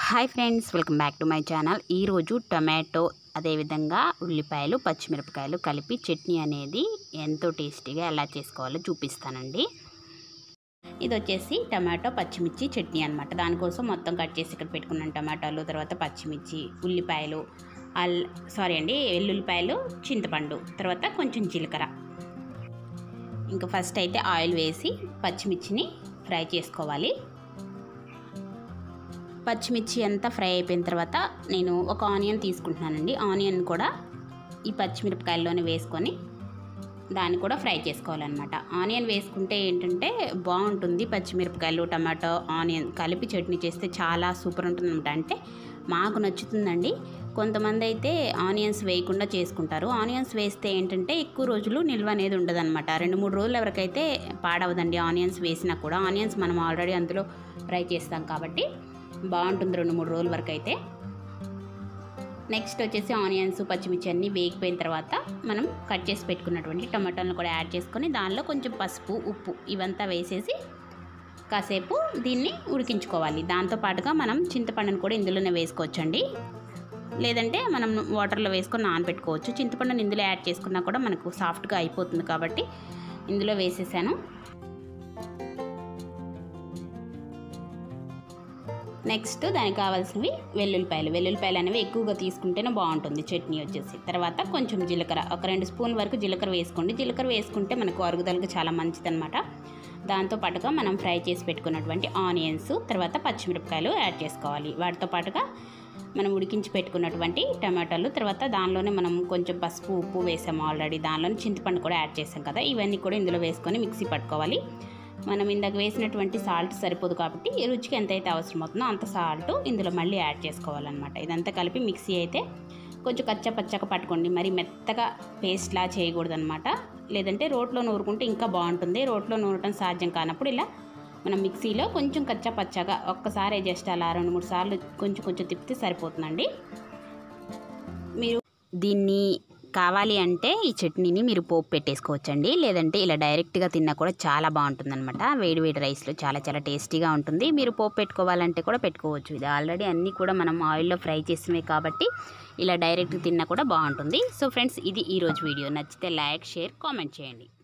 hi friends welcome back to my channel ఈరోజు tomato అదేవిధంగా ఉల్లిపాయలు పచ్చిమిరపకాయలు కలిపి చట్నీ అనేది ఎంతో టేస్టీగా ఎలా చేసుకోవాలో చూపిస్తానండి ఇది వచ్చేసి టమాటో పచ్చిమిర్చి చట్నీ అనమాట దానికోసం మొత్తం కట్ చేసి ఇక్కడ పెట్టుకున్నాను టమాటాలు తర్వాత పచ్చిమిర్చి ఉల్లిపాయలు అల్ సారీ అండి వెల్లుల్లిపాయలు చింతపండు తర్వాత కొంచెం జీలకర్ర ఇంకా ఫస్ట్ అయితే ఆయిల్ వేసి పచ్చిమిర్చిని ఫ్రై చేసుకోవాలి పచ్చిమిర్చి అంతా ఫ్రై అయిపోయిన తర్వాత నేను ఒక ఆనియన్ తీసుకుంటున్నానండి ఆనియన్ కూడా ఈ పచ్చిమిరపకాయల్లోనే వేసుకొని దాన్ని కూడా ఫ్రై చేసుకోవాలన్నమాట ఆనియన్ వేసుకుంటే ఏంటంటే బాగుంటుంది పచ్చిమిరపకాయలు టమాటో ఆనియన్ కలిపి చట్నీ చేస్తే చాలా సూపర్ ఉంటుంది అనమాట అంటే మాకు నచ్చుతుందండి కొంతమంది అయితే ఆనియన్స్ వేయకుండా చేసుకుంటారు ఆనియన్స్ వేస్తే ఏంటంటే ఎక్కువ రోజులు నిల్వ అనేది ఉండదన్నమాట రెండు మూడు రోజులు ఎవరికైతే పాడవదండి ఆనియన్స్ వేసినా కూడా ఆనియన్స్ మనం ఆల్రెడీ అందులో ఫ్రై చేస్తాం కాబట్టి బాగుంటుంది రెండు మూడు రోజుల వరకు అయితే నెక్స్ట్ వచ్చేసి ఆనియన్స్ పచ్చిమిర్చి అన్నీ వేగిపోయిన తర్వాత మనం కట్ చేసి పెట్టుకున్నటువంటి టమాటాలను కూడా యాడ్ చేసుకొని దానిలో కొంచెం పసుపు ఉప్పు ఇవంతా వేసేసి కాసేపు దీన్ని ఉడికించుకోవాలి దాంతో పాటుగా మనం చింతపండును కూడా ఇందులోనే వేసుకోవచ్చండి లేదంటే మనం వాటర్లో వేసుకొని నానబెట్టుకోవచ్చు చింతపండుని ఇందులో యాడ్ చేసుకున్నా కూడా మనకు సాఫ్ట్గా అయిపోతుంది కాబట్టి ఇందులో వేసేసాను నెక్స్ట్ దానికి కావాల్సినవి వెల్లుల్లిపాయలు వెల్లుల్లిపాయలు అనేవి ఎక్కువగా తీసుకుంటేనే బాగుంటుంది చట్నీ వచ్చేసి తర్వాత కొంచెం జీలకర్ర ఒక రెండు స్పూన్ వరకు జీలకర్ర వేసుకోండి జీలకర్ర వేసుకుంటే మనకు అరుగుదలకు చాలా మంచిదన్నమాట దాంతో పాటుగా మనం ఫ్రై చేసి పెట్టుకున్నటువంటి ఆనియన్స్ తర్వాత పచ్చిమిరపకాయలు యాడ్ చేసుకోవాలి వాటితో పాటుగా మనం ఉడికించి పెట్టుకున్నటువంటి టమాటాలు తర్వాత దానిలోనే మనం కొంచెం పసుపు ఉప్పు వేసాము ఆల్రెడీ దానిలోనే చింతపండు కూడా యాడ్ చేసాం కదా ఇవన్నీ కూడా ఇందులో వేసుకొని మిక్సీ పట్టుకోవాలి మనం ఇందాక వేసినటువంటి సాల్ట్ సరిపోదు కాబట్టి ఈ రుచికి ఎంతైతే అవసరం అవుతుందో అంత సాల్ట్ ఇందులో మళ్ళీ యాడ్ చేసుకోవాలన్నమాట ఇదంతా కలిపి మిక్సీ అయితే కొంచెం కచ్చా పచ్చగా పట్టుకోండి మరి మెత్తగా పేస్ట్లా చేయకూడదనమాట లేదంటే రోట్లో నూరుకుంటే ఇంకా బాగుంటుంది రోట్లో నూరటం సాధ్యం కానప్పుడు ఇలా మనం మిక్సీలో కొంచెం కచ్చా పచ్చగా ఒక్కసారి జస్ట్ అలా రెండు మూడు సార్లు కొంచెం కొంచెం తిప్పితే సరిపోతుందండి మీరు దీన్ని కావాలి అంటే ఈ చట్నీని మీరు పోపు పెట్టేసుకోవచ్చండి లేదంటే ఇలా డైరెక్ట్గా తిన్నా కూడా చాలా బాగుంటుందన్నమాట వేడి వేడి రైస్లో చాలా చాలా టేస్టీగా ఉంటుంది మీరు పోపు పెట్టుకోవాలంటే కూడా పెట్టుకోవచ్చు ఇది ఆల్రెడీ అన్నీ కూడా మనం ఆయిల్లో ఫ్రై చేసినవి కాబట్టి ఇలా డైరెక్ట్ తిన్నా కూడా బాగుంటుంది సో ఫ్రెండ్స్ ఇది ఈరోజు వీడియో నచ్చితే లైక్ షేర్ కామెంట్ చేయండి